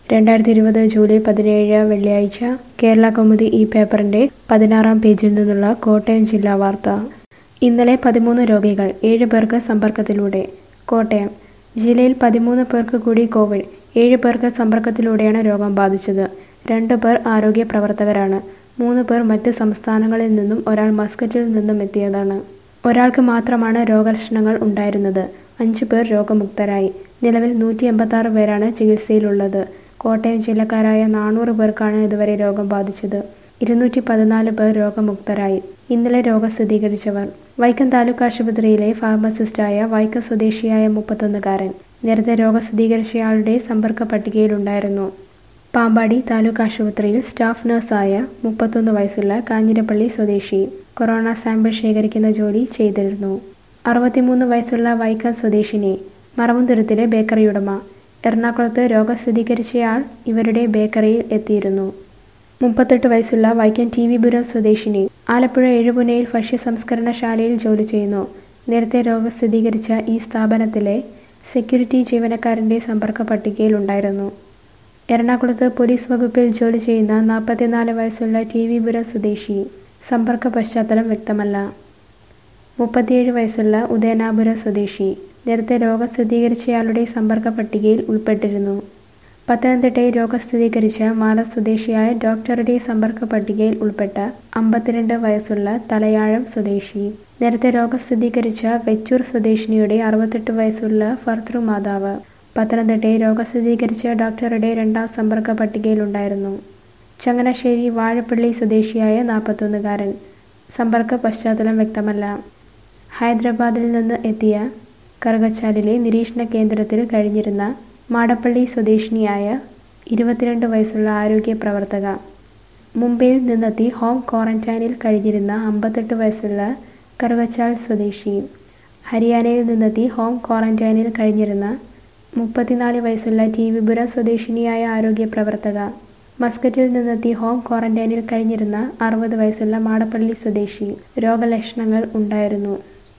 രണ്ടായിരത്തി ഇരുപത് ജൂലൈ പതിനേഴ് വെള്ളിയാഴ്ച കേരള കൗമുദി ഈ പേപ്പറിന്റെ പതിനാറാം പേജിൽ നിന്നുള്ള കോട്ടയം ജില്ലാ വാർത്ത ഇന്നലെ പതിമൂന്ന് രോഗികൾ ഏഴ് പേർക്ക് സമ്പർക്കത്തിലൂടെ കോട്ടയം ജില്ലയിൽ പതിമൂന്ന് പേർക്ക് കൂടി കോവിഡ് ഏഴ് പേർക്ക് സമ്പർക്കത്തിലൂടെയാണ് രോഗം ബാധിച്ചത് രണ്ട് പേർ ആരോഗ്യ പ്രവർത്തകരാണ് മൂന്ന് പേർ മറ്റ് സംസ്ഥാനങ്ങളിൽ നിന്നും ഒരാൾ മസ്കറ്റിൽ നിന്നും എത്തിയതാണ് ഒരാൾക്ക് മാത്രമാണ് രോഗലക്ഷണങ്ങൾ ഉണ്ടായിരുന്നത് അഞ്ചു പേർ രോഗമുക്തരായി നിലവിൽ നൂറ്റി എൺപത്തി പേരാണ് ചികിത്സയിലുള്ളത് കോട്ടയം ജില്ലക്കാരായ നാനൂറ് പേർക്കാണ് ഇതുവരെ രോഗം ബാധിച്ചത് ഇരുന്നൂറ്റി പതിനാല് പേർ രോഗമുക്തരായി ഇന്നലെ രോഗം സ്ഥിരീകരിച്ചവർ വൈക്കം താലൂക്ക് ആശുപത്രിയിലെ ഫാർമസിസ്റ്റായ വൈക്കം സ്വദേശിയായ മുപ്പത്തൊന്നുകാരൻ നേരത്തെ രോഗം സ്ഥിരീകരിച്ചയാളുടെ സമ്പർക്ക പട്ടികയിലുണ്ടായിരുന്നു പാമ്പാടി താലൂക്ക് ആശുപത്രിയിൽ സ്റ്റാഫ് നഴ്സായ മുപ്പത്തൊന്ന് വയസ്സുള്ള കാഞ്ഞിരപ്പള്ളി സ്വദേശി കൊറോണ സാമ്പിൾ ശേഖരിക്കുന്ന ജോലി ചെയ്തിരുന്നു അറുപത്തിമൂന്ന് വയസ്സുള്ള വൈക്കം സ്വദേശിനി മറവുംതുരുത്തിലെ ബേക്കറി ഉടമ എറണാകുളത്ത് രോഗം സ്ഥിരീകരിച്ചയാൾ ഇവരുടെ ബേക്കറിയിൽ എത്തിയിരുന്നു മുപ്പത്തെട്ട് വയസ്സുള്ള വൈക്കം ടി വിപുരം സ്വദേശിനി ആലപ്പുഴ എഴുപുനയിൽ ഭക്ഷ്യ സംസ്കരണശാലയിൽ ജോലി ചെയ്യുന്നു നേരത്തെ രോഗം സ്ഥിരീകരിച്ച ഈ സ്ഥാപനത്തിലെ സെക്യൂരിറ്റി ജീവനക്കാരൻ്റെ സമ്പർക്ക പട്ടികയിലുണ്ടായിരുന്നു എറണാകുളത്ത് പോലീസ് വകുപ്പിൽ ജോലി ചെയ്യുന്ന നാൽപ്പത്തിനാല് വയസ്സുള്ള ടി വിപുരം സ്വദേശി സമ്പർക്ക പശ്ചാത്തലം വ്യക്തമല്ല മുപ്പത്തിയേഴ് വയസ്സുള്ള ഉദയനാപുരം സ്വദേശി നേരത്തെ രോഗം സ്ഥിരീകരിച്ചയാളുടെ സമ്പർക്ക പട്ടികയിൽ ഉൾപ്പെട്ടിരുന്നു പത്തനംതിട്ടയിൽ രോഗം സ്ഥിരീകരിച്ച മാല സ്വദേശിയായ ഡോക്ടറുടെ സമ്പർക്ക പട്ടികയിൽ ഉൾപ്പെട്ട അമ്പത്തിരണ്ട് വയസ്സുള്ള തലയാഴം സ്വദേശി നേരത്തെ രോഗം സ്ഥിരീകരിച്ച വെച്ചൂർ സ്വദേശിനിയുടെ അറുപത്തെട്ട് വയസ്സുള്ള ഭർത്തൃ മാതാവ് പത്തനംതിട്ടയിൽ രോഗം സ്ഥിരീകരിച്ച ഡോക്ടറുടെ രണ്ടാം സമ്പർക്ക പട്ടികയിലുണ്ടായിരുന്നു ചങ്ങനാശ്ശേരി വാഴപ്പള്ളി സ്വദേശിയായ നാൽപ്പത്തൊന്നുകാരൻ സമ്പർക്ക പശ്ചാത്തലം വ്യക്തമല്ല ഹൈദരാബാദിൽ നിന്ന് എത്തിയ കറുകച്ചാലിലെ നിരീക്ഷണ കേന്ദ്രത്തിൽ കഴിഞ്ഞിരുന്ന മാടപ്പള്ളി സ്വദേശിനിയായ ഇരുപത്തിരണ്ട് വയസ്സുള്ള ആരോഗ്യ പ്രവർത്തക മുംബൈയിൽ നിന്നെത്തി ഹോം ക്വാറന്റൈനിൽ കഴിഞ്ഞിരുന്ന അമ്പത്തെട്ട് വയസ്സുള്ള കറുകച്ചാൽ സ്വദേശി ഹരിയാനയിൽ നിന്നെത്തി ഹോം ക്വാറന്റൈനിൽ കഴിഞ്ഞിരുന്ന മുപ്പത്തിനാല് വയസ്സുള്ള ടി വിപുരം സ്വദേശിനിയായ ആരോഗ്യ പ്രവർത്തക മസ്കറ്റിൽ നിന്നെത്തി ഹോം ക്വാറന്റൈനിൽ കഴിഞ്ഞിരുന്ന അറുപത് വയസ്സുള്ള മാടപ്പള്ളി സ്വദേശി രോഗലക്ഷണങ്ങൾ ഉണ്ടായിരുന്നു